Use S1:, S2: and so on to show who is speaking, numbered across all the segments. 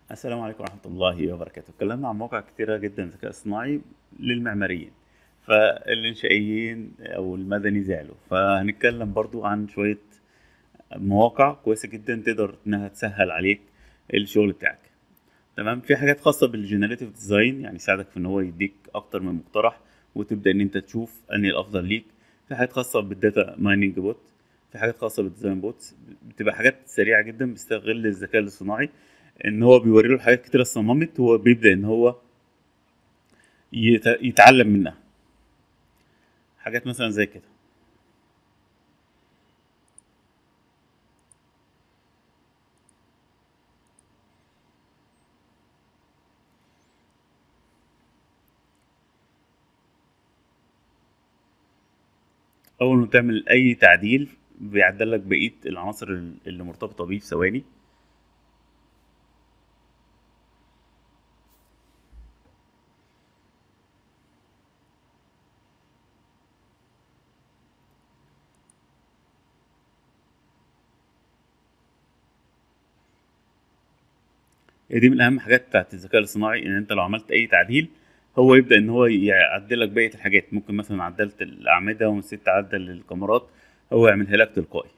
S1: السلام عليكم ورحمة الله وبركاته اتكلمنا عن مواقع كتيرة جدا ذكاء اصطناعي للمعماريين فالإنشائيين أو المدني زعلوا فهنتكلم برضو عن شوية مواقع كويسة جدا تقدر إنها تسهل عليك الشغل بتاعك تمام في حاجات خاصة بالجنريتيف ديزاين يعني يساعدك في إن هو يديك أكتر من مقترح وتبدأ إن أنت تشوف أنهي الأفضل ليك في حاجات خاصة بالداتا مايننج بوت في حاجات خاصة بالديزاين بوتس بتبقى حاجات سريعة جدا بيستغل الذكاء الاصطناعي ان هو بيوري له حاجات كتير صممت هو بيبدا ان هو يت- يتعلم منها حاجات مثلا زي كده اول ما تعمل اي تعديل بيعدل لك بقيه العناصر اللي مرتبطه بيه في ثواني هي دي من اهم الحاجات بتاعت الذكاء الاصطناعي ان انت لو عملت اي تعديل هو يبدا ان هو يعدل لك بقيه الحاجات ممكن مثلا عدلت الاعمده ونسيت تعدل الكاميرات هو يعملها لك تلقائي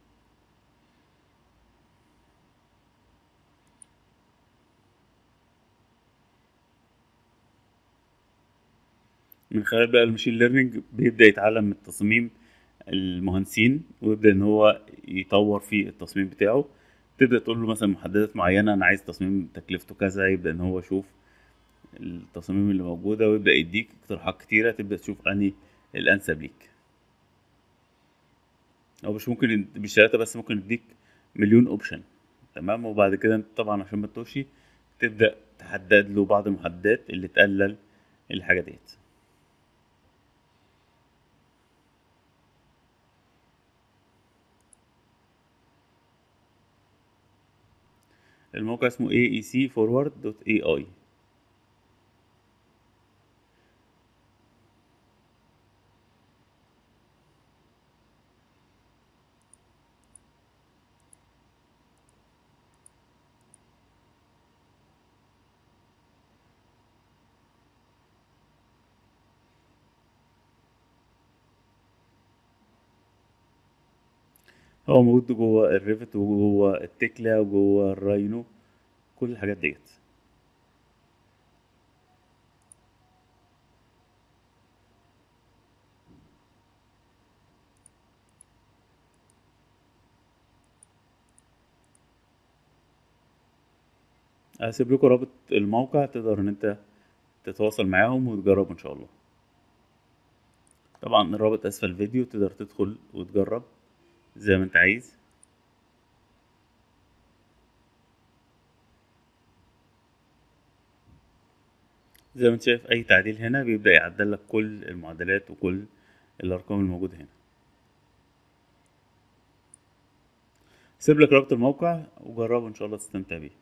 S1: من خلال بقى المشين ليرنينج بيبدا يتعلم من التصميم المهندسين ويبدا ان هو يطور في التصميم بتاعه تبدا تقول له مثلا محددات معينه انا عايز تصميم تكلفته كذا يبدا ان هو يشوف التصاميم اللي موجوده ويبدا يديك اقتراحات كتيره تبدا تشوف انهي الانسب ليك هو مش ممكن مش ثلاثة بس ممكن يديك مليون اوبشن تمام وبعد كده انت طبعا عشان ما تتوهش تبدا تحدد له بعض المحددات اللي تقلل الحاجه ديت الموقع اسمه aecforward.ai هو موجود جوه الريفت وجوه التكلا وجوه الراينو كل الحاجات ديت هسيب لكم رابط الموقع تقدر ان انت تتواصل معاهم وتجربوا ان شاء الله طبعا الرابط اسفل الفيديو تقدر تدخل وتجرب زي ما انت عايز زي ما انت شايف اي تعديل هنا بيبدأ يعدل لك كل المعادلات وكل الارقام الموجودة هنا سيب لك رابط الموقع وجربه ان شاء الله تستمتع بيه